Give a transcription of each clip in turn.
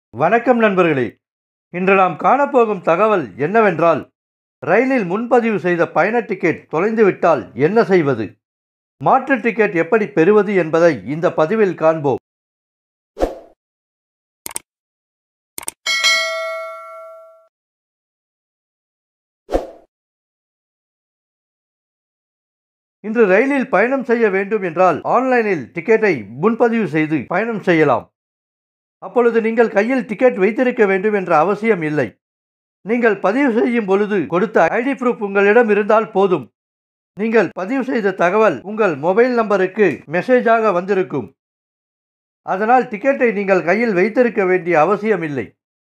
வணக்கம் நண்பர்களே இன்று நாம் காணப்போகும் தகவல் என்னவென்றால் ரயிலில் முன்பதிவு செய்த பயண டிக்கெட் தொலைந்துவிட்டால் என்ன செய்வது மாற்று டிக்கெட் எப்படி பெறுவது என்பதை இந்த பதிவில் காண்போம் இன்று ரயிலில் பயணம் செய்ய வேண்டும் என்றால் ஆன்லைனில் டிக்கெட்டை முன்பதிவு செய்து பயணம் செய்யலாம் அப்பொழுது நீங்கள் கையில் டிக்கெட் வைத்திருக்க வேண்டும் என்ற அவசியம் இல்லை நீங்கள் பதிவு செய்யும் பொழுது கொடுத்த ஐடி ப்ரூஃப் உங்களிடம் இருந்தால் போதும் நீங்கள் பதிவு செய்த தகவல் உங்கள் மொபைல் நம்பருக்கு மெசேஜாக வந்திருக்கும் அதனால் டிக்கெட்டை நீங்கள் கையில் வைத்திருக்க வேண்டிய அவசியம் இல்லை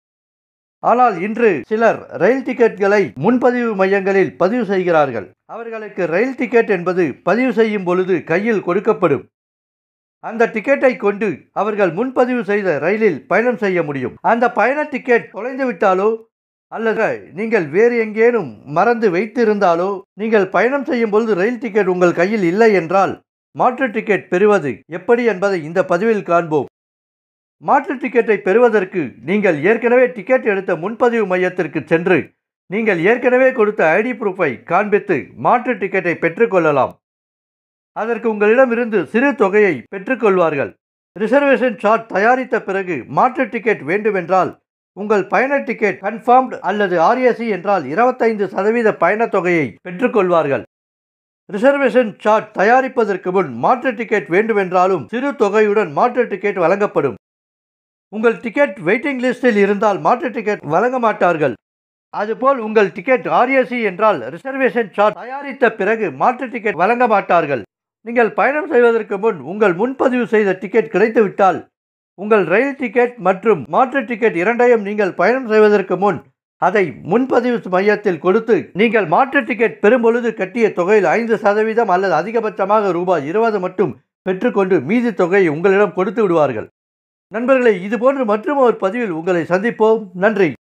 ஆனால் இன்று சிலர் ரயில் டிக்கெட்களை முன்பதிவு மையங்களில் பதிவு செய்கிறார்கள் அவர்களுக்கு ரயில் டிக்கெட் என்பது பதிவு செய்யும் பொழுது கையில் கொடுக்கப்படும் அந்த டிக்கெட்டை கொண்டு அவர்கள் முன்பதிவு செய்த ரயிலில் பயணம் செய்ய முடியும் அந்த பயண டிக்கெட் தொலைந்து விட்டாலோ அல்லது நீங்கள் வேறு எங்கேனும் மறந்து வைத்திருந்தாலோ நீங்கள் பயணம் செய்யும் பொழுது ரயில் டிக்கெட் உங்கள் கையில் இல்லை என்றால் மாற்று டிக்கெட் பெறுவது எப்படி என்பதை இந்த பதிவில் காண்போம் மாற்று டிக்கெட்டை பெறுவதற்கு நீங்கள் ஏற்கனவே டிக்கெட் எடுத்த முன்பதிவு மையத்திற்கு சென்று நீங்கள் ஏற்கனவே கொடுத்த ஐடி ப்ரூஃபை காண்பித்து மாற்று டிக்கெட்டை பெற்றுக்கொள்ளலாம் அதற்கு உங்களிடமிருந்து சிறு தொகையை பெற்றுக்கொள்வார்கள் ரிசர்வேஷன் சார்ட் தயாரித்த பிறகு மாற்று டிக்கெட் வேண்டுமென்றால் உங்கள் பயண டிக்கெட் கன்ஃபார்ம்டு அல்லது ஆர்ஏசி என்றால் இருபத்தைந்து சதவீத பயணத் தொகையை பெற்றுக்கொள்வார்கள் ரிசர்வேஷன் சார்ட் தயாரிப்பதற்கு முன் மாற்று டிக்கெட் வேண்டுமென்றாலும் சிறு தொகையுடன் மாற்று டிக்கெட் வழங்கப்படும் உங்கள் டிக்கெட் வெயிட்டிங் லிஸ்டில் இருந்தால் மாற்று டிக்கெட் வழங்க மாட்டார்கள் அதுபோல் உங்கள் டிக்கெட் ஆர்ஏசி என்றால் ரிசர்வேஷன் சார்ட் தயாரித்த பிறகு மாற்று டிக்கெட் வழங்க மாட்டார்கள் நீங்கள் பயணம் செய்வதற்கு முன் உங்கள் முன்பதிவு செய்த டிக்கெட் கிடைத்துவிட்டால் உங்கள் ரயில் டிக்கெட் மற்றும் மாற்று டிக்கெட் இரண்டையும் நீங்கள் பயணம் செய்வதற்கு முன் அதை முன்பதிவு மையத்தில் கொடுத்து நீங்கள் மாற்று டிக்கெட் பெறும்பொழுது கட்டிய தொகையில் ஐந்து சதவீதம் அல்லது அதிகபட்சமாக ரூபாய் இருபது மட்டும் பெற்றுக்கொண்டு மீதி தொகையை உங்களிடம் கொடுத்து விடுவார்கள் நண்பர்களே இதுபோன்று மற்றும் ஒரு பதிவில் உங்களை சந்திப்போம் நன்றி